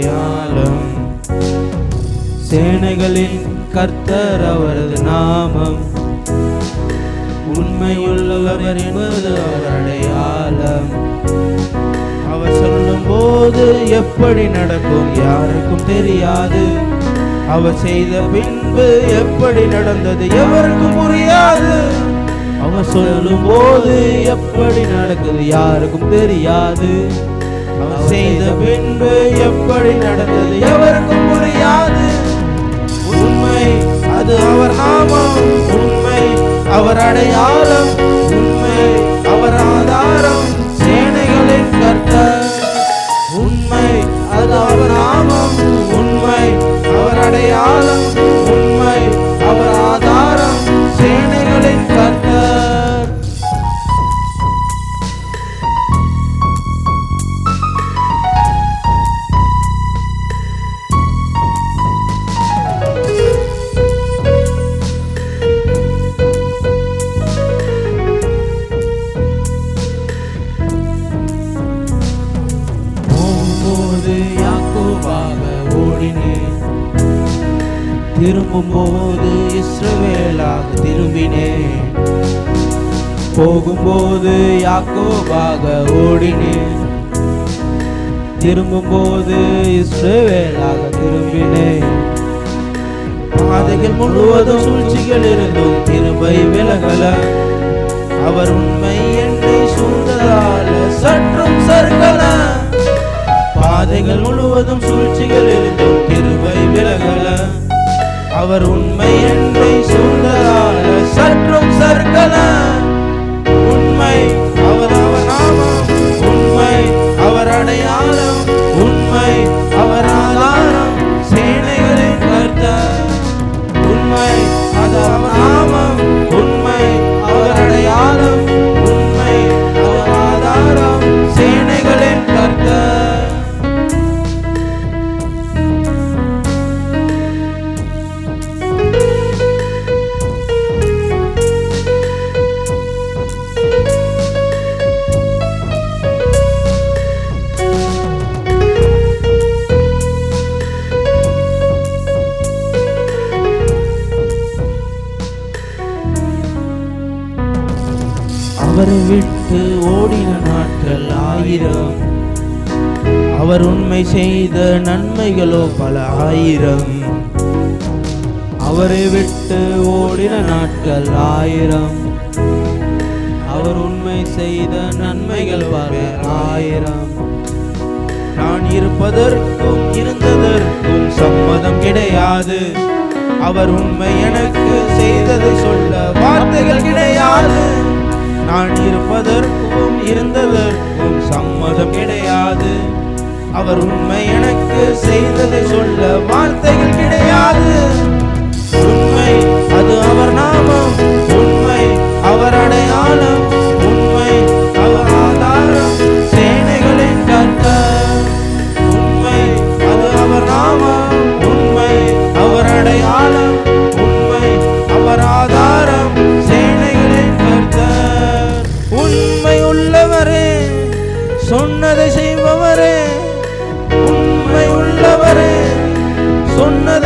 அடையாளம் சேனைகளின் கர்த்தர் அவரது நாமம் உண்மையுள்ளவர் என்பது அவர் அடையாளம் அவர் சொல்லும் போது எப்படி நடக்கும் யாருக்கும் தெரியாது அவர் செய்த பின்பு எப்படி நடந்தது எவருக்கும் புரியாது அவர் சொல்லும் போது எப்படி நடக்குது யாருக்கும் தெரியாது அவர் செய்த பின்பு எப்படி நடந்தது எவருக்கும் புரியாது உண்மை அது அவர் நாமம் உண்மை அவர் அடையாளம் உண்மை அவர் ஆதாரம் சேனைகளின் கர்த்தர் உண்மை அது அவர் நாமம் உண்மை அவர் அடையாளம் உண்மை அவர் ஆதாரம் சேனைகளின் கர்த்தர் போகும்போது யாக்கோபாக ஓடினேன் திரும்பும் போது இஸ்ரவேலாக திரும்பினேன் போகும்போது யாக்கோபாக ஓடினேன் திரும்பும் போது இஸ்ரவேலாக திரும்பினேன் பாதைகள் முழுவதும் சூழ்ச்சிகள் இருந்தும் திரும்பை விலகல அவர் உண்மை என்னை சூழ்ந்ததால சற்றும் சறுக்கல பாதைகள் முழுவதும் சூழ்ச்சிகள் இருந்தும் கிருபை விலகல அவர் உண்மை என்னை சூழ்ந்ததால சற்றும் சறுக்கல உண்மை அவர் அவர் நாமம் உண்மை அவர் அடையாளம் உண்மை அவர் ஆதாரம் சேனைகளின் கர்த்தர் உண்மை அது அவர் நாமம் உண்மை அவர் அடையாளம் உண்மை அவர் ஆதாரம் சேனைகளின் கர்த்தர் அவரை விட்டு ஓடின நாட்கள் ஆயிரம் அவர் உண்மை செய்த நன்மைகளோ பல ஆயிரம் அவரை விட்டு ஓடின நாட்கள் ஆயிரம் அவர் உண்மை செய்த நன்மைகள் பல ஆயிரம் நான் இருப்பதற்கும் இருந்ததற்கும் சம்மதம் கிடையாது அவர் உண்மை எனக்கு செய்ததை சொல்ல வார்த்தைகள் கிடையாது நான் இருப்பதற்கும் இருந்ததற்கும் சம்மதம் கிடையாது அவர் உண்மை எனக்கு செய்ததை சொல்ல வார்த்தைகள் கிடையாது உண்மை அது அவர் நாமம் உண்மை அவர் அடையாளம் உண்மை அவர் ஆதாரம் சேனைகளின் கர்த்தர் உண்மை அது அவர் நாமம் உண்மை அவர் அடையாளம் உண்மை அவர் ஆதாரம் சேனைகளின் கர்த்தர் உண்மை உள்ளவரே சொன்னதை செய்பவரே உண்மை உள்ளவரே சொன்னதை